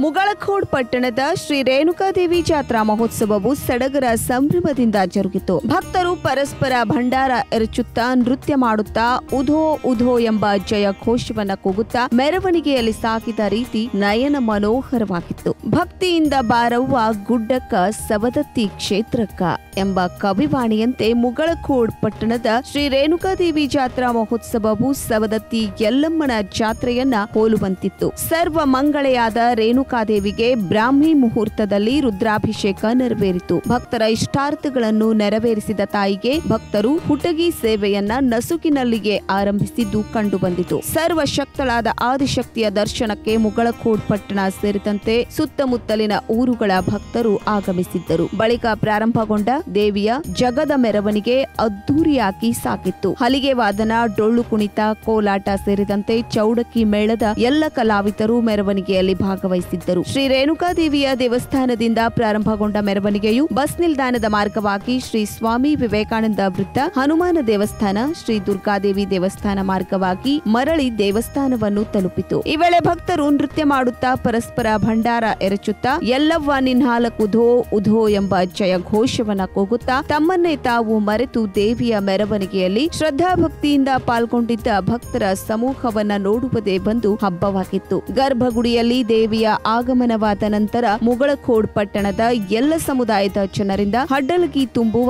ಮುಗಳಖೋಡ್ ಪಟ್ಟಣದ ಶ್ರೀ ರೇಣುಕಾದೇವಿ ಜಾತ್ರಾ ಮಹೋತ್ಸವವು ಸಡಗರ ಸಂಭ್ರಮದಿಂದ ಜರುಗಿತು ಭಕ್ತರು ಪರಸ್ಪರ ಭಂಡಾರ ಎರಚುತ್ತಾ ನೃತ್ಯ ಮಾಡುತ್ತಾ ಉಧೋ ಉಧೋ ಎಂಬ ಜಯ ಘೋಷವನ್ನ ಕೂಗುತ್ತಾ ಮೆರವಣಿಗೆಯಲ್ಲಿ ಸಾಗಿದ ರೀತಿ ನಯನ ಮನೋಹರವಾಗಿತ್ತು ಭಕ್ತಿಯಿಂದ ಬಾರವ್ವ ಗುಡ್ಡಕ್ಕ ಸವದತ್ತಿ ಕ್ಷೇತ್ರಕ್ಕ ಎಂಬ ಕವಿವಾಣಿಯಂತೆ ಮುಗಳಖೋಡ್ ಪಟ್ಟಣದ ಶ್ರೀ ರೇಣುಕಾದೇವಿ ಜಾತ್ರಾ ಮಹೋತ್ಸವವು ಸವದತ್ತಿ ಯಲ್ಲಮ್ಮನ ಜಾತ್ರೆಯನ್ನ ಹೋಲುವಂತಿತ್ತು ಸರ್ವ ಮಂಗಳೆಯಾದ ರೇಣುಕಾದೇವಿಗೆ ಬ್ರಾಹ್ಮಿ ಮುಹೂರ್ತದಲ್ಲಿ ರುದ್ರಾಭಿಷೇಕ ನೆರವೇರಿತು ಭಕ್ತರ ಇಷ್ಟಾರ್ಥಗಳನ್ನು ನೆರವೇರಿಸಿದ ತಾಯಿಗೆ ಭಕ್ತರು ಹುಟಗಿ ಸೇವೆಯನ್ನ ನಸುಕಿನಲ್ಲಿಗೆ ಆರಂಭಿಸಿದ್ದು ಕಂಡುಬಂದಿತು ಸರ್ವಶಕ್ತಳಾದ ಆದಿಶಕ್ತಿಯ ದರ್ಶನಕ್ಕೆ ಮುಗಳಖೋಡ್ ಪಟ್ಟಣ ಸೇರಿದಂತೆ ಸುತ್ತಮುತ್ತಲಿನ ಊರುಗಳ ಭಕ್ತರು ಆಗಮಿಸಿದ್ದರು ಬಳಿಕ ಪ್ರಾರಂಭಗೊಂಡ ದೇವಿಯ ಜಗದ ಮೆರವಣಿಗೆ ಅದ್ದೂರಿಯಾಗಿ ಸಾಗಿತ್ತು ಹಲಿಗೆ ವಾದನ ಡೊಳ್ಳು ಕುಣಿತ ಕೋಲಾಟ ಸೇರಿದಂತೆ ಚೌಡಕ್ಕಿ ಮೇಳದ ಎಲ್ಲ ಕಲಾವಿದರು ಮೆರವಣಿಗೆಯಲ್ಲಿ ಭಾಗವಹಿಸಿದ್ದರು ಶ್ರೀ ರೇಣುಕಾದೇವಿಯ ದೇವಸ್ಥಾನದಿಂದ ಪ್ರಾರಂಭಗೊಂಡ ಮೆರವಣಿಗೆಯು ಬಸ್ ನಿಲ್ದಾಣದ ಮಾರ್ಗವಾಗಿ ಶ್ರೀ ಸ್ವಾಮಿ ವಿವೇಕಾನಂದ ವೃತ್ತ ಹನುಮಾನ ದೇವಸ್ಥಾನ ಶ್ರೀ ದುರ್ಗಾದೇವಿ ದೇವಸ್ಥಾನ ಮಾರ್ಗವಾಗಿ ಮರಳಿ ದೇವಸ್ಥಾನವನ್ನು ತಲುಪಿತು ಈ ವೇಳೆ ಭಕ್ತರು ನೃತ್ಯ ಮಾಡುತ್ತಾ ಪರಸ್ಪರ ಭಂಡಾರ ಎರಚುತ್ತಾ ಎಲ್ಲವ್ವ ನಿನ್ಹಾಲಕ್ ಉಧೋ ಉಧೋ ಎಂಬ ಜಯ ಘೋಷವನ್ನ ಕೂಗುತ್ತಾ ತಮ್ಮನ್ನೇ ತಾವು ಮರೆತು ದೇವಿಯ ಮೆರವಣಿಗೆಯಲ್ಲಿ ಶ್ರದ್ಧಾಭಕ್ತಿಯಿಂದ ಪಾಲ್ಗೊಂಡಿದ್ದ ಭಕ್ತರ ಸಮೂಹವನ್ನ ನೋಡುವುದೇ ಒಂದು ಹಬ್ಬವಾಗಿತ್ತು ಗರ್ಭಗುಡಿಯಲ್ಲಿ ದೇವಿಯ ಆಗಮನವಾದ ನಂತರ ಮುಗಳಖೋಡ್ ಪಟ್ಟಣದ ಎಲ್ಲ ಸಮುದಾಯದ ಜನರಿಂದ ಹಡ್ಡಲಗಿ ತುಂಬುವ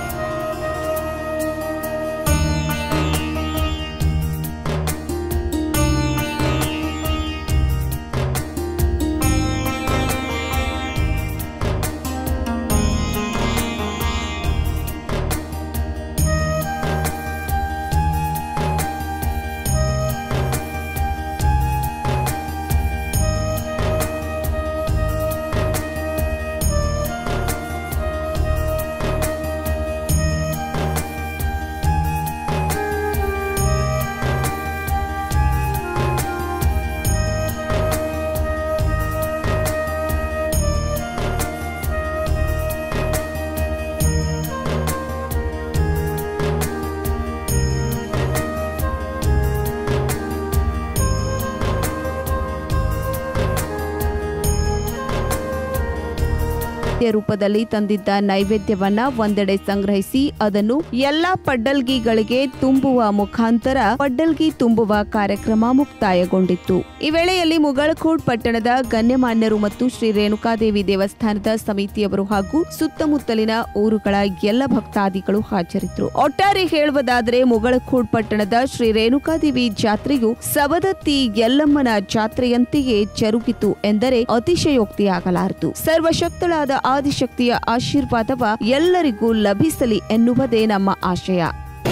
ನೈವೇದ್ಯ ರೂಪದಲ್ಲಿ ತಂದಿದ್ದ ನೈವೇದ್ಯವನ್ನ ಒಂದೆಡೆ ಸಂಗ್ರಹಿಸಿ ಅದನ್ನು ಎಲ್ಲಾ ಪಡ್ಡಲ್ಗಿಗಳಿಗೆ ತುಂಬುವ ಮುಖಾಂತರ ಪಡ್ಡಲ್ಗಿ ತುಂಬುವ ಕಾರ್ಯಕ್ರಮ ಮುಕ್ತಾಯಗೊಂಡಿತ್ತು ಈ ವೇಳೆಯಲ್ಲಿ ಮುಗಳಖೋಡ್ ಪಟ್ಟಣದ ಗಣ್ಯಮಾನ್ಯರು ಮತ್ತು ಶ್ರೀ ರೇಣುಕಾದೇವಿ ದೇವಸ್ಥಾನದ ಸಮಿತಿಯವರು ಹಾಗೂ ಸುತ್ತಮುತ್ತಲಿನ ಊರುಗಳ ಎಲ್ಲ ಭಕ್ತಾದಿಗಳು ಹಾಜರಿದ್ದರು ಒಟ್ಟಾರೆ ಹೇಳುವುದಾದರೆ ಮುಗಳಖೋಡ್ ಪಟ್ಟಣದ ಶ್ರೀ ರೇಣುಕಾದೇವಿ ಜಾತ್ರೆಯು ಸವದತ್ತಿ ಯಲ್ಲಮ್ಮನ ಜಾತ್ರೆಯಂತೆಯೇ ಜರುಗಿತು ಎಂದರೆ ಅತಿಶಯೋಕ್ತಿಯಾಗಲಾರದು ಸರ್ವಶಕ್ತಳಾದ ಆದಿಶಕ್ತಿಯ ಆಶೀರ್ವಾದವ ಎಲ್ಲರಿಗೂ ಲಭಿಸಲಿ ಎನ್ನುವುದೇ ನಮ್ಮ ಆಶಯ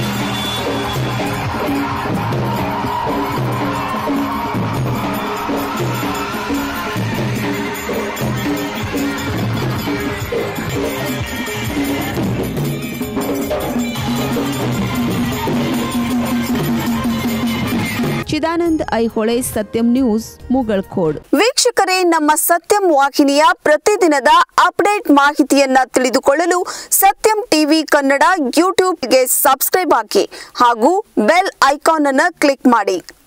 ಚಿದಾನಂದ್ ಐಹೊಳೆ ಸತ್ಯಂ ನ್ಯೂಸ್ ಮುಗಳ್ಖೋಡ್ ವೀಕ್ಷಕರೇ ನಮ್ಮ ಸತ್ಯಂ ವಾಹಿನಿಯ ಪ್ರತಿದಿನದ ಅಪ್ಡೇಟ್ ಮಾಹಿತಿಯನ್ನ ತಿಳಿದುಕೊಳ್ಳಲು ಸತ್ಯಂ ಟಿವಿ ಕನ್ನಡ ಯೂಟ್ಯೂಬ್ಗೆ ಸಬ್ಸ್ಕ್ರೈಬ್ ಹಾಕಿ ಹಾಗೂ ಬೆಲ್ ಐಕಾನ್ ಅನ್ನು ಕ್ಲಿಕ್ ಮಾಡಿ